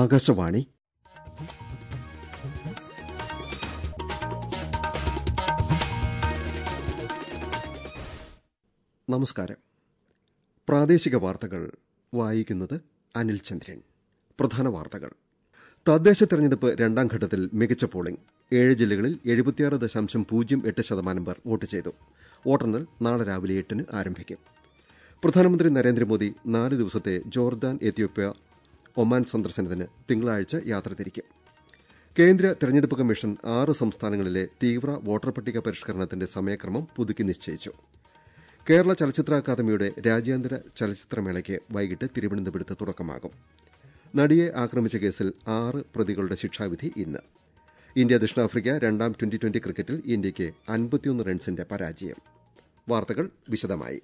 ആകാശവാണി നമസ്കാരം പ്രാദേശിക വാർത്തകൾ വായിക്കുന്നത് അനിൽ ചന്ദ്രൻ പ്രധാന വാർത്തകൾ തദ്ദേശ തെരഞ്ഞെടുപ്പ് രണ്ടാം ഘട്ടത്തിൽ മികച്ച പോളിംഗ് ഏഴ് ജില്ലകളിൽ എഴുപത്തിയാറ് ദശാംശം പൂജ്യം എട്ട് ശതമാനം പേർ വോട്ട് ചെയ്തു വോട്ടെണ്ണൽ നാളെ രാവിലെ എട്ടിന് ആരംഭിക്കും പ്രധാനമന്ത്രി നരേന്ദ്രമോദി നാല് ദിവസത്തെ ജോർദാൻ എത്യോപ്യ ഒമാൻ സന്ദർശനത്തിന് തിങ്കളാഴ്ച യാത്ര തിരിക്കും കേന്ദ്ര തെരഞ്ഞെടുപ്പ് കമ്മീഷൻ ആറ് സംസ്ഥാനങ്ങളിലെ തീവ്ര വോട്ടർ പട്ടിക പരിഷ്കരണത്തിന്റെ സമയക്രമം പുതുക്കി നിശ്ചയിച്ചു കേരള ചലച്ചിത്ര അക്കാദമിയുടെ രാജ്യാന്തര ചലച്ചിത്രമേളയ്ക്ക് വൈകിട്ട് തിരുവനന്തപുരത്ത് തുടക്കമാകും നടിയെ ആക്രമിച്ച കേസിൽ ആറ് പ്രതികളുടെ ശിക്ഷാവിധി ഇന്ന് ഇന്ത്യ ദക്ഷിണാഫ്രിക്ക രണ്ടാം ട്വന്റി ട്വന്റി ക്രിക്കറ്റിൽ ഇന്ത്യയ്ക്ക് അൻപത്തിയൊന്ന് റൺസിന്റെ പരാജയം വാർത്തകൾ വിശദമായി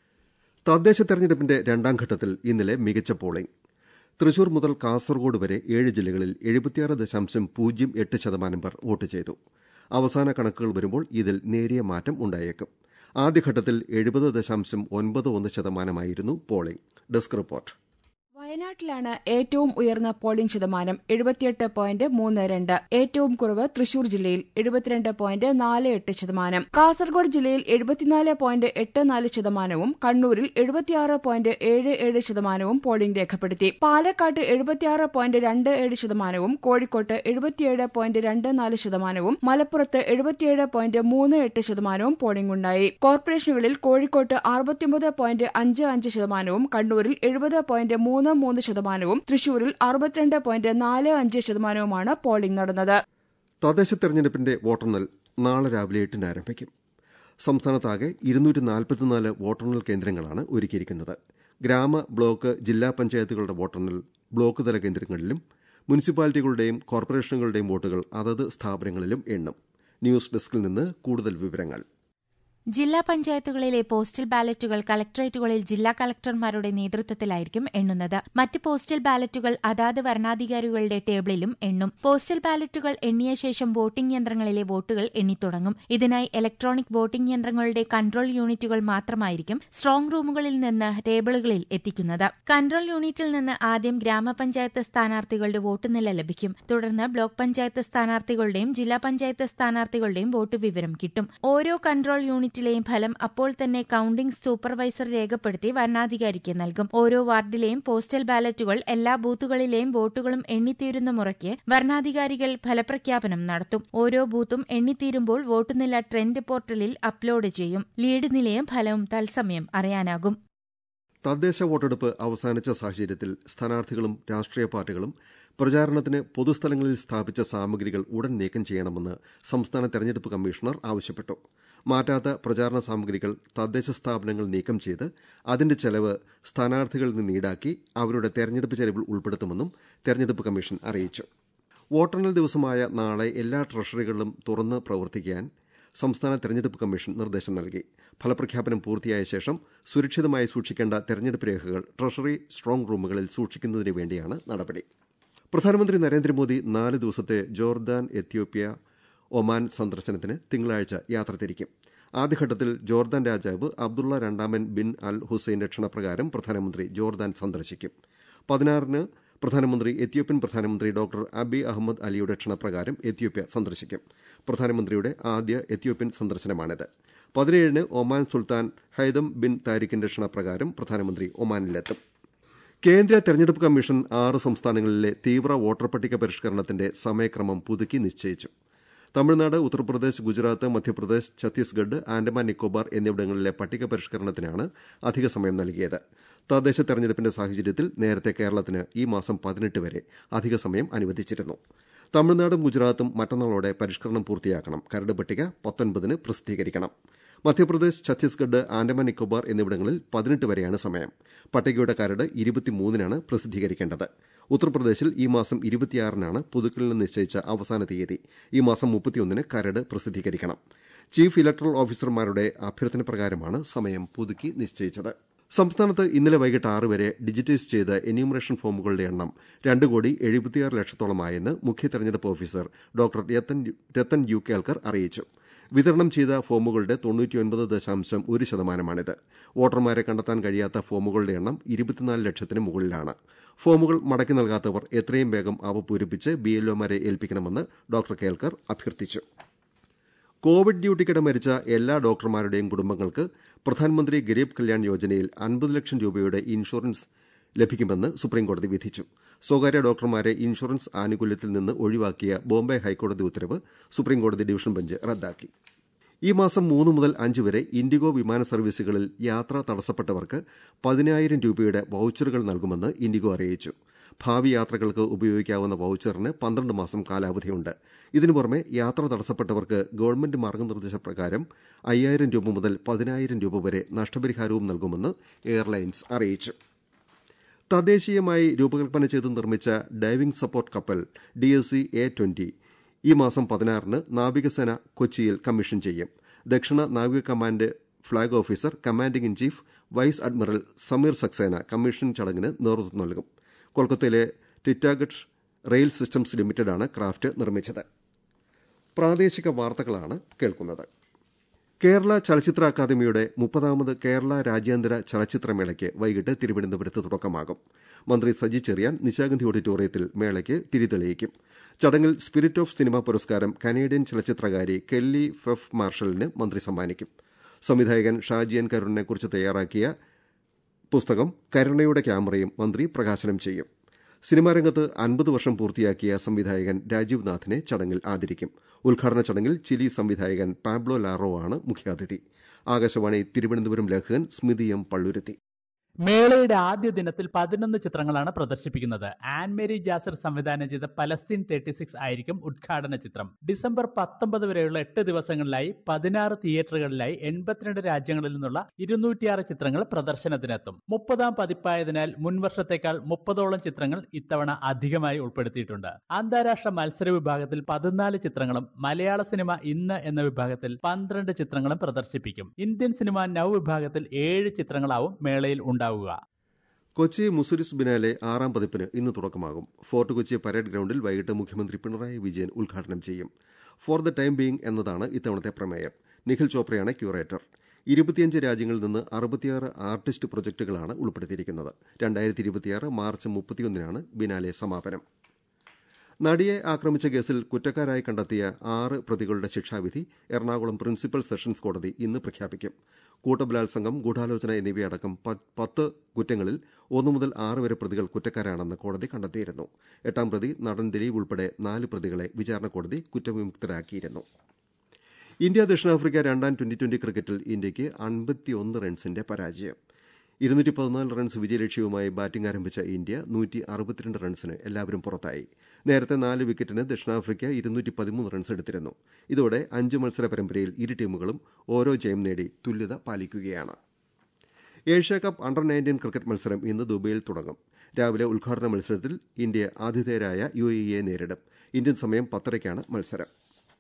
തദ്ദേശ തെരഞ്ഞെടുപ്പിന്റെ രണ്ടാം ഘട്ടത്തിൽ ഇന്നലെ മികച്ച പോളിംഗ് തൃശൂർ മുതൽ കാസർഗോഡ് വരെ ഏഴ് ജില്ലകളിൽ എഴുപത്തിയാറ് ദശാംശം പൂജ്യം എട്ട് ശതമാനം പേർ വോട്ട് ചെയ്തു അവസാന കണക്കുകൾ വരുമ്പോൾ ഇതിൽ നേരിയ മാറ്റം ഉണ്ടായേക്കും ആദ്യഘട്ടത്തിൽ എഴുപത് ദശാംശം ഒൻപത് ഒന്ന് ശതമാനമായിരുന്നു പോളിംഗ് ഡെസ്ക് റിപ്പോർട്ട് വയനാട്ടിലാണ് ഏറ്റവും ഉയർന്ന പോളിംഗ് ശതമാനം എഴുപത്തിയെട്ട് പോയിന്റ് മൂന്ന് രണ്ട് ഏറ്റവും കുറവ് തൃശൂർ ജില്ലയിൽ എഴുപത്തിരണ്ട് പോയിന്റ് നാല് എട്ട് ശതമാനം കാസർഗോഡ് ജില്ലയിൽ എഴുപത്തിനാല് പോയിന്റ് എട്ട് നാല് ശതമാനവും കണ്ണൂരിൽ എഴുപത്തിയാറ് പോയിന്റ് ഏഴ് ഏഴ് ശതമാനവും പോളിംഗ് രേഖപ്പെടുത്തി പാലക്കാട്ട് എഴുപത്തിയാറ് പോയിന്റ് രണ്ട് ഏഴ് ശതമാനവും കോഴിക്കോട്ട് എഴുപത്തിയേഴ് പോയിന്റ് രണ്ട് നാല് ശതമാനവും മലപ്പുറത്ത് എഴുപത്തിയേഴ് പോയിന്റ് മൂന്ന് എട്ട് ശതമാനവും പോളിംഗ് ഉണ്ടായി കോർപ്പറേഷനുകളിൽ കോഴിക്കോട്ട് അറുപത്തിയൊമ്പത് പോയിന്റ് അഞ്ച് അഞ്ച് ശതമാനവും കണ്ണൂരിൽ എഴുപത് പോയിന്റ് മൂന്ന് മൂന്ന് ശതമാനവും തൃശൂരിൽ അറുപത്തിരണ്ട് പോയിന്റ് നാല് അഞ്ച് ശതമാനവുമാണ് പോളിംഗ് നടന്നത് തദ്ദേശ തെരഞ്ഞെടുപ്പിന്റെ വോട്ടെണ്ണൽ നാളെ രാവിലെ എട്ടിന് ആരംഭിക്കും സംസ്ഥാനത്താകെ ഇരുന്നൂറ്റി നാൽപ്പത്തിനാല് വോട്ടെണ്ണൽ കേന്ദ്രങ്ങളാണ് ഒരുക്കിയിരിക്കുന്നത് ഗ്രാമ ബ്ലോക്ക് ജില്ലാ പഞ്ചായത്തുകളുടെ വോട്ടെണ്ണൽ ബ്ലോക്ക് തല കേന്ദ്രങ്ങളിലും മുനിസിപ്പാലിറ്റികളുടെയും കോർപ്പറേഷനുകളുടെയും വോട്ടുകൾ അതത് സ്ഥാപനങ്ങളിലും എണ്ണും ന്യൂസ് ഡെസ്കിൽ നിന്ന് കൂടുതൽ വിവരങ്ങൾ ജില്ലാ പഞ്ചായത്തുകളിലെ പോസ്റ്റൽ ബാലറ്റുകൾ കലക്ടറേറ്റുകളിൽ ജില്ലാ കലക്ടർമാരുടെ നേതൃത്വത്തിലായിരിക്കും എണ്ണുന്നത് മറ്റ് പോസ്റ്റൽ ബാലറ്റുകൾ അതാത് വരണാധികാരികളുടെ ടേബിളിലും എണ്ണും പോസ്റ്റൽ ബാലറ്റുകൾ എണ്ണിയ ശേഷം വോട്ടിംഗ് യന്ത്രങ്ങളിലെ വോട്ടുകൾ എണ്ണിത്തുടങ്ങും ഇതിനായി ഇലക്ട്രോണിക് വോട്ടിംഗ് യന്ത്രങ്ങളുടെ കൺട്രോൾ യൂണിറ്റുകൾ മാത്രമായിരിക്കും സ്ട്രോങ് റൂമുകളിൽ നിന്ന് ടേബിളുകളിൽ എത്തിക്കുന്നത് കൺട്രോൾ യൂണിറ്റിൽ നിന്ന് ആദ്യം ഗ്രാമപഞ്ചായത്ത് സ്ഥാനാർത്ഥികളുടെ വോട്ട് നില ലഭിക്കും തുടർന്ന് ബ്ലോക്ക് പഞ്ചായത്ത് സ്ഥാനാർത്ഥികളുടെയും ജില്ലാ പഞ്ചായത്ത് സ്ഥാനാർത്ഥികളുടെയും വോട്ട് വിവരം കിട്ടും ഓരോ കൺട്രോൾ യൂണിറ്റ് യൂണിറ്റിലെയും ഫലം അപ്പോൾ തന്നെ കൌണ്ടിംഗ് സൂപ്പർവൈസർ രേഖപ്പെടുത്തി വരണാധികാരിക്ക് നൽകും ഓരോ വാർഡിലെയും പോസ്റ്റൽ ബാലറ്റുകൾ എല്ലാ ബൂത്തുകളിലെയും വോട്ടുകളും എണ്ണിത്തീരുന്ന മുറയ്ക്ക് വരണാധികാരികൾ ഫലപ്രഖ്യാപനം നടത്തും ഓരോ ബൂത്തും എണ്ണിത്തീരുമ്പോൾ വോട്ടുനില ട്രെൻഡ് പോർട്ടലിൽ അപ്ലോഡ് ചെയ്യും ലീഡ് നിലയും ഫലവും തത്സമയം അറിയാനാകും തദ്ദേശ വോട്ടെടുപ്പ് അവസാനിച്ച സാഹചര്യത്തിൽ സ്ഥാനാർത്ഥികളും രാഷ്ട്രീയ പാർട്ടികളും പ്രചാരണത്തിന് പൊതുസ്ഥലങ്ങളിൽ സ്ഥാപിച്ച സാമഗ്രികൾ ഉടൻ നീക്കം ചെയ്യണമെന്ന് സംസ്ഥാന തെരഞ്ഞെടുപ്പ് കമ്മീഷണർ ആവശ്യപ്പെട്ടു മാറ്റാത്ത പ്രചാരണ സാമഗ്രികൾ തദ്ദേശ സ്ഥാപനങ്ങൾ നീക്കം ചെയ്ത് അതിന്റെ ചെലവ് സ്ഥാനാർത്ഥികളിൽ നിന്ന് ഈടാക്കി അവരുടെ തെരഞ്ഞെടുപ്പ് ചെലവിൽ ഉൾപ്പെടുത്തുമെന്നും തെരഞ്ഞെടുപ്പ് കമ്മീഷൻ അറിയിച്ചു വോട്ടെണ്ണൽ ദിവസമായ നാളെ എല്ലാ ട്രഷറികളിലും തുറന്ന് പ്രവർത്തിക്കാൻ സംസ്ഥാന തെരഞ്ഞെടുപ്പ് കമ്മീഷൻ നിർദ്ദേശം നൽകി ഫലപ്രഖ്യാപനം പൂർത്തിയായ ശേഷം സുരക്ഷിതമായി സൂക്ഷിക്കേണ്ട തെരഞ്ഞെടുപ്പ് രേഖകൾ ട്രഷറി സ്ട്രോങ് റൂമുകളിൽ സൂക്ഷിക്കുന്നതിന് വേണ്ടിയാണ് നടപടി പ്രധാനമന്ത്രി നരേന്ദ്രമോദി നാല് ദിവസത്തെ ജോർദാൻ എത്യോപ്യ ഒമാൻ സന്ദർശനത്തിന് തിങ്കളാഴ്ച യാത്ര തിരിക്കും ആദ്യഘട്ടത്തിൽ ജോർദാൻ രാജാവ് അബ്ദുള്ള രണ്ടാമൻ ബിൻ അൽ ഹുസൈന്റെ ക്ഷണപ്രകാരം പ്രധാനമന്ത്രി ജോർദാൻ സന്ദർശിക്കും പതിനാറിന് പ്രധാനമന്ത്രി എത്യോപ്യൻ പ്രധാനമന്ത്രി ഡോക്ടർ അബി അഹമ്മദ് അലിയുടെ ക്ഷണപ്രകാരം എത്യോപ്യ സന്ദർശിക്കും പ്രധാനമന്ത്രിയുടെ ആദ്യ എത്യോപ്യൻ സന്ദർശനമാണിത് പതിനേഴിന് ഒമാൻ സുൽത്താൻ ഹൈദം ബിൻ താരിഖിന്റെ ക്ഷണപ്രകാരം പ്രധാനമന്ത്രി ഒമാനിലെത്തും കേന്ദ്ര തെരഞ്ഞെടുപ്പ് കമ്മീഷൻ ആറ് സംസ്ഥാനങ്ങളിലെ തീവ്ര വോട്ടർ പട്ടിക പരിഷ്കരണത്തിന്റെ സമയക്രമം പുതുക്കി നിശ്ചയിച്ചു തമിഴ്നാട് ഉത്തർപ്രദേശ് ഗുജറാത്ത് മധ്യപ്രദേശ് ഛത്തീസ്ഗഡ് ആൻഡമാൻ നിക്കോബാർ എന്നിവിടങ്ങളിലെ പട്ടിക പരിഷ്കരണത്തിനാണ് അധിക സമയം നൽകിയത് തദ്ദേശ തെരഞ്ഞെടുപ്പിന്റെ സാഹചര്യത്തിൽ നേരത്തെ കേരളത്തിന് ഈ മാസം പതിനെട്ട് വരെ അധിക സമയം അനുവദിച്ചിരുന്നു തമിഴ്നാടും ഗുജറാത്തും മറ്റന്നാളോടെ പരിഷ്കരണം പൂർത്തിയാക്കണം കരട് പട്ടിക പത്തൊൻപതിന് പ്രസിദ്ധീകരിക്കണം മധ്യപ്രദേശ് ഛത്തീസ്ഗഡ് ആൻഡമാൻ നിക്കോബാർ എന്നിവിടങ്ങളിൽ പതിനെട്ട് വരെയാണ് സമയം പട്ടികയുടെ കരട് ഇരുപത്തിമൂന്നിനാണ് പ്രസിദ്ധീകരിക്കേണ്ടത് ഉത്തർപ്രദേശിൽ ഈ മാസം ഇരുപത്തിയാറിനാണ് പുതുക്കലിന് നിശ്ചയിച്ച അവസാന തീയതി ഈ മാസം മുപ്പത്തിയൊന്നിന് കരട് പ്രസിദ്ധീകരിക്കണം ചീഫ് ഇലക്ടറൽ ഓഫീസർമാരുടെ അഭ്യർത്ഥന പ്രകാരമാണ് സമയം പുതുക്കി നിശ്ചയിച്ചത് സംസ്ഥാനത്ത് ഇന്നലെ വൈകിട്ട് ആറ് വരെ ഡിജിറ്റൈസ് ചെയ്ത എന്യൂമറേഷൻ ഫോമുകളുടെ എണ്ണം രണ്ട് കോടി എഴുപത്തിയാറ് ലക്ഷത്തോളമായെന്ന് മുഖ്യ തെരഞ്ഞെടുപ്പ് officer doctor Rathan Rathan U Kelkar അറിയിച്ചു വിതരണം ചെയ്ത ഫോമുകളുടെ തൊണ്ണൂറ്റിയൊൻപത് ദശാംശം ഒരു ശതമാനമാണിത് വോട്ടർമാരെ കണ്ടെത്താൻ കഴിയാത്ത ഫോമുകളുടെ എണ്ണം ഇരുപത്തിനാല് ലക്ഷത്തിന് മുകളിലാണ് ഫോമുകൾ മടക്കി നൽകാത്തവർ എത്രയും വേഗം അവ പൂരിപ്പിച്ച് ബിഎൽഒമാരെ ഏൽപ്പിക്കണമെന്ന് ഡോക്ടർ കേൽക്കർ അഭ്യർത്ഥിച്ചു കോവിഡ് ഡ്യൂട്ടിക്കിടെ മരിച്ച എല്ലാ ഡോക്ടർമാരുടെയും കുടുംബങ്ങൾക്ക് പ്രധാനമന്ത്രി ഗരീബ് കല്യാൺ യോജനയിൽ അൻപത് ലക്ഷം രൂപയുടെ ഇൻഷുറൻസ് ലഭിക്കുമെന്ന് സുപ്രീംകോടതി വിധിച്ചു സ്വകാര്യ ഡോക്ടർമാരെ ഇൻഷുറൻസ് ആനുകൂല്യത്തിൽ നിന്ന് ഒഴിവാക്കിയ ബോംബെ ഹൈക്കോടതി ഉത്തരവ് സുപ്രീംകോടതി ഡിവിഷൻ ബെഞ്ച് റദ്ദാക്കി ഈ മാസം മൂന്ന് മുതൽ അഞ്ച് വരെ ഇൻഡിഗോ വിമാന സർവീസുകളിൽ യാത്ര തടസ്സപ്പെട്ടവർക്ക് പതിനായിരം രൂപയുടെ വൌച്ചറുകൾ നൽകുമെന്ന് ഇൻഡിഗോ അറിയിച്ചു ഭാവി യാത്രകൾക്ക് ഉപയോഗിക്കാവുന്ന വൌച്ചറിന് പന്ത്രണ്ട് മാസം കാലാവധിയുണ്ട് ഇതിനു പുറമെ യാത്ര തടസ്സപ്പെട്ടവർക്ക് ഗവൺമെന്റ് മാർഗനിർദ്ദേശപ്രകാരം അയ്യായിരം രൂപ മുതൽ പതിനായിരം രൂപ വരെ നഷ്ടപരിഹാരവും നൽകുമെന്ന് എയർലൈൻസ് അറിയിച്ചു തദ്ദേശീയമായി രൂപകൽപ്പന ചെയ്ത് നിർമ്മിച്ച ഡൈവിംഗ് സപ്പോർട്ട് കപ്പൽ D S C A twenty ഈ മാസം പതിനാറിന് നാവികസേന കൊച്ചിയിൽ കമ്മീഷൻ ചെയ്യും ദക്ഷിണ നാവിക command flag officer commanding in chief vice admiral Sameer Saxena commission ചടങ്ങിന് നേതൃത്വം നൽകും കൊൽക്കത്തയിലെ ടിറ്റാഗഡ് റെയിൽ സിസ്റ്റംസ് ലിമിറ്റഡാണ് ക്രാഫ്റ്റ് നിർമ്മിച്ചത് പ്രാദേശിക വാർത്തകളാണ് കേൾക്കുന്നത് കേരള ചലച്ചിത്ര അക്കാദമിയുടെ മുപ്പതാമത് കേരള രാജ്യാന്തര ചലച്ചിത്രമേളയ്ക്ക് വൈകിട്ട് തിരുവനന്തപുരത്ത് തുടക്കമാകും മന്ത്രി സജി ചെറിയാൻ നിശാഗന്ധി ഓഡിറ്റോറിയത്തിൽ മേളയ്ക്ക് തിരിതെളിയിക്കും ചടങ്ങിൽ സ്പിരിറ്റ് ഓഫ് സിനിമ പുരസ്കാരം കനേഡിയൻ ചലച്ചിത്രകാരി കെല്ലി ഫെഫ് മാർഷലിന് മന്ത്രി സമ്മാനിക്കും സംവിധായകൻ ഷാജിയൻ കരുണിനെക്കുറിച്ച് തയ്യാറാക്കിയ പുസ്തകം കരുണയുടെ ക്യാമറയും മന്ത്രി പ്രകാശനം ചെയ്യും സിനിമാ രംഗത്ത് അൻപത് വർഷം പൂർത്തിയാക്കിയ സംവിധായകൻ രാജീവ് നാഥിനെ ചടങ്ങിൽ ആദരിക്കും ഉദ്ഘാടന ചടങ്ങിൽ ചിലി സംവിധായകൻ പാബ്ലോ ലാറോ ആണ് മുഖ്യാതിഥി ആകാശവാണി തിരുവനന്തപുരം ലേഖകൻ സ്മിതി എം പള്ളുരുത്തി മേളയുടെ ആദ്യ ദിനത്തിൽ പതിനൊന്ന് ചിത്രങ്ങളാണ് പ്രദർശിപ്പിക്കുന്നത് ആൻ മേരി ജാസർ സംവിധാനം ചെയ്ത പലസ്തീൻ തേർട്ടി സിക്സ് ആയിരിക്കും ഉദ്ഘാടന ചിത്രം ഡിസംബർ പത്തൊമ്പത് വരെയുള്ള എട്ട് ദിവസങ്ങളിലായി പതിനാറ് തിയേറ്ററുകളിലായി എൺപത്തിരണ്ട് രാജ്യങ്ങളിൽ നിന്നുള്ള ഇരുന്നൂറ്റിയാറ് ചിത്രങ്ങൾ പ്രദർശനത്തിനെത്തും മുപ്പതാം പതിപ്പായതിനാൽ മുൻവർഷത്തേക്കാൾ മുപ്പതോളം ചിത്രങ്ങൾ ഇത്തവണ അധികമായി ഉൾപ്പെടുത്തിയിട്ടുണ്ട് അന്താരാഷ്ട്ര മത്സര വിഭാഗത്തിൽ പതിനാല് ചിത്രങ്ങളും മലയാള സിനിമ ഇന്ന് എന്ന വിഭാഗത്തിൽ പന്ത്രണ്ട് ചിത്രങ്ങളും പ്രദർശിപ്പിക്കും ഇന്ത്യൻ സിനിമ നൗ വിഭാഗത്തിൽ ഏഴ് ചിത്രങ്ങളാവും മേളയിൽ ഉണ്ടാവുക കൊച്ചി മുസുരിസ് ബിനാലെ ആറാം പതിപ്പിന് ഇന്ന് തുടക്കമാകും ഫോർട്ട് കൊച്ചി പരേഡ് ഗ്രൌണ്ടിൽ വൈകിട്ട് മുഖ്യമന്ത്രി പിണറായി വിജയൻ ഉദ്ഘാടനം ചെയ്യും ഫോർ ദ ടൈം ബീയിങ് എന്നതാണ് ഇത്തവണത്തെ പ്രമേയം നിഖിൽ ചോപ്രയാണ് ക്യൂറേറ്റർ ഇരുപത്തിയഞ്ച് രാജ്യങ്ങളിൽ നിന്ന് അറുപത്തിയാറ് ആർട്ടിസ്റ്റ് പ്രൊജക്ടുകളാണ് ഉൾപ്പെടുത്തിയിരിക്കുന്നത് രണ്ടായിരത്തി ഇരുപത്തിയാറ് മാർച്ച് മുപ്പത്തിയൊന്നിനാണ് ബിനാലെ സമാപനം നടിയെ ആക്രമിച്ച കേസിൽ കുറ്റക്കാരായി കണ്ടെത്തിയ ആറ് പ്രതികളുടെ ശിക്ഷാവിധി എറണാകുളം പ്രിൻസിപ്പൽ സെഷൻസ് കോടതി ഇന്ന് പ്രഖ്യാപിക്കും കൂട്ടബലാത്സംഗം ഗൂഢാലോചന എന്നിവയടക്കം പത്ത് കുറ്റങ്ങളിൽ ഒന്നു മുതൽ ആറ് വരെ പ്രതികൾ കുറ്റക്കാരാണെന്ന് കോടതി കണ്ടെത്തിയിരുന്നു എട്ടാം പ്രതി നടൻ ദിലീപ് ഉൾപ്പെടെ നാല് പ്രതികളെ വിചാരണ കോടതി കുറ്റവിമുക്തരാക്കിയിരുന്നു ഇന്ത്യ ദക്ഷിണാഫ്രിക്ക രണ്ടാം ട്വന്റി ട്വന്റി ക്രിക്കറ്റിൽ ഇന്ത്യയ്ക്ക് അൻപത്തിയൊന്ന് റൺസിന്റെ പരാജയം ഇരുന്നൂറ്റി പതിനാല് റൺസ് വിജയലക്ഷ്യവുമായി ബാറ്റിംഗ് ആരംഭിച്ച ഇന്ത്യ നൂറ്റി അറുപത്തിരണ്ട് റൺസിന് എല്ലാവരും പുറത്തായി നേരത്തെ നാല് വിക്കറ്റിന് ദക്ഷിണാഫ്രിക്ക ഇരുന്നൂറ്റി പതിമൂന്ന് റൺസ് എടുത്തിരുന്നു ഇതോടെ അഞ്ച് മത്സര പരമ്പരയിൽ ഇരു ടീമുകളും ഓരോ ജയം നേടി തുല്യത പാലിക്കുകയാണ് ഏഷ്യാകപ്പ് അണ്ടർ നയൻറ്റീൻ ക്രിക്കറ്റ് മത്സരം ഇന്ന് ദുബൈയിൽ തുടങ്ങും രാവിലെ ഉദ്ഘാടന മത്സരത്തിൽ ഇന്ത്യ ആതിഥേയരായ യു എ ഇയെ നേരിടും ഇന്ത്യൻ സമയം പത്തരയ്ക്കാണ് മത്സരം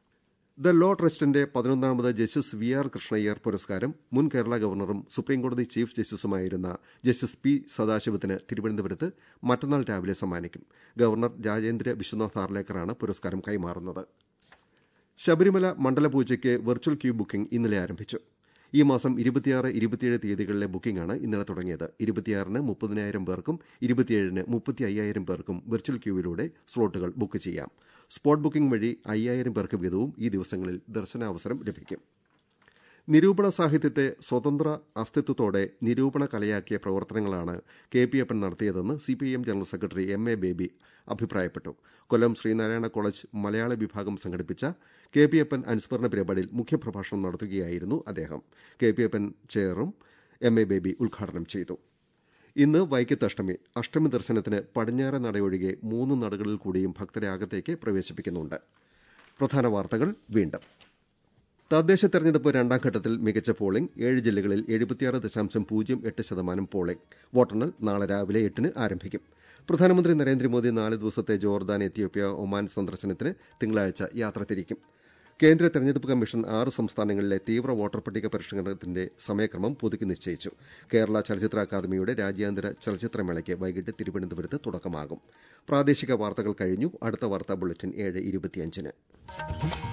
ദ ലോ ട്രസ്റ്റിന്റെ പതിനൊന്നാമത് ജസ്റ്റിസ് വി ആർ കൃഷ്ണയ്യർ പുരസ്കാരം മുൻ കേരള ഗവർണറും സുപ്രീംകോടതി ചീഫ് ജസ്റ്റിസുമായിരുന്ന ജസ്റ്റിസ് പി സദാശിവത്തിന് തിരുവനന്തപുരത്ത് മറ്റന്നാൾ രാവിലെ സമ്മാനിക്കും ഗവർണർ രാജേന്ദ്ര വിശ്വനാഥ് ആർലേക്കറാണ് പുരസ്കാരം കൈമാറുന്നത് ശബരിമല മണ്ഡലപൂജയ്ക്ക് വെർച്വൽ ക്യൂ ബുക്കിംഗ് ഇന്നലെ ആരംഭിച്ചു ഈ മാസം ഇരുപത്തിയാറ് ഇരുപത്തിയേഴ് തീയതികളിലെ ബുക്കിംഗാണ് ഇന്നലെ തുടങ്ങിയത് ഇരുപത്തിയാറിന് മുപ്പതിനായിരം പേർക്കും ഇരുപത്തിയേഴിന് മുപ്പത്തി അയ്യായിരം പേർക്കും വെർച്വൽ ക്യൂവിലൂടെ സ്ലോട്ടുകൾ ബുക്ക് ചെയ്യാം സ്പോട്ട് ബുക്കിംഗ് വഴി അയ്യായിരം പേർക്ക് വീതവും ഈ ദിവസങ്ങളിൽ ദർശനാവസരം ലഭിക്കും നിരൂപണ സാഹിത്യത്തെ സ്വതന്ത്ര അസ്തിത്വത്തോടെ നിരൂപണ കലയാക്കിയ പ്രവർത്തനങ്ങളാണ് കെ പി അപ്പൻ നടത്തിയതെന്ന് CPIM general secretary M A Baby അഭിപ്രായപ്പെട്ടു കൊല്ലം ശ്രീനാരായണ കോളേജ് മലയാള വിഭാഗം സംഘടിപ്പിച്ച കെ പി അപ്പൻ അനുസ്മരണ പരിപാടിയിൽ മുഖ്യപ്രഭാഷണം നടത്തുകയായിരുന്നു അദ്ദേഹം കെ പി അപ്പൻ ചെയറും എം എ ബേബി ഉദ്ഘാടനം ചെയ്തു ഇന്ന് വൈക്കത്ത് അഷ്ടമി അഷ്ടമി ദർശനത്തിന് പടിഞ്ഞാറെ നടയൊഴികെ മൂന്ന് നടകളിൽ കൂടിയും ഭക്തരെ അകത്തേക്ക് പ്രവേശിപ്പിക്കുന്നുണ്ട് പ്രധാന വാർത്തകൾ വീണ്ടും തദ്ദേശ തെരഞ്ഞെടുപ്പ് രണ്ടാം ഘട്ടത്തിൽ മികച്ച പോളിംഗ് ഏഴ് ജില്ലകളിൽ എഴുപത്തിയാറ് ദശാംശം പൂജ്യം എട്ട് ശതമാനം പോളിംഗ് വോട്ടെണ്ണൽ നാളെ രാവിലെ എട്ടിന് ആരംഭിക്കും പ്രധാനമന്ത്രി നരേന്ദ്രമോദി നാല് ദിവസത്തെ ജോർദാൻ എത്യോപ്യ ഒമാൻ സന്ദർശനത്തിന് തിങ്കളാഴ്ച യാത്ര തിരിക്കും കേന്ദ്ര തെരഞ്ഞെടുപ്പ് കമ്മീഷൻ ആറ് സംസ്ഥാനങ്ങളിലെ തീവ്ര വോട്ടർ പട്ടിക പരിഷ്കരണത്തിന്റെ സമയക്രമം പുതുക്കി നിശ്ചയിച്ചു കേരള ചലച്ചിത്ര അക്കാദമിയുടെ രാജ്യാന്തര ചലച്ചിത്രമേളയ്ക്ക് വൈകിട്ട് തിരുവനന്തപുരത്ത് തുടക്കമാകും പ്രാദേശിക വാർത്തകൾ കഴിഞ്ഞു അടുത്ത വാർത്താ ബുള്ളറ്റിൻ ഏഴ് ഇരുപത്തിയഞ്ചിന്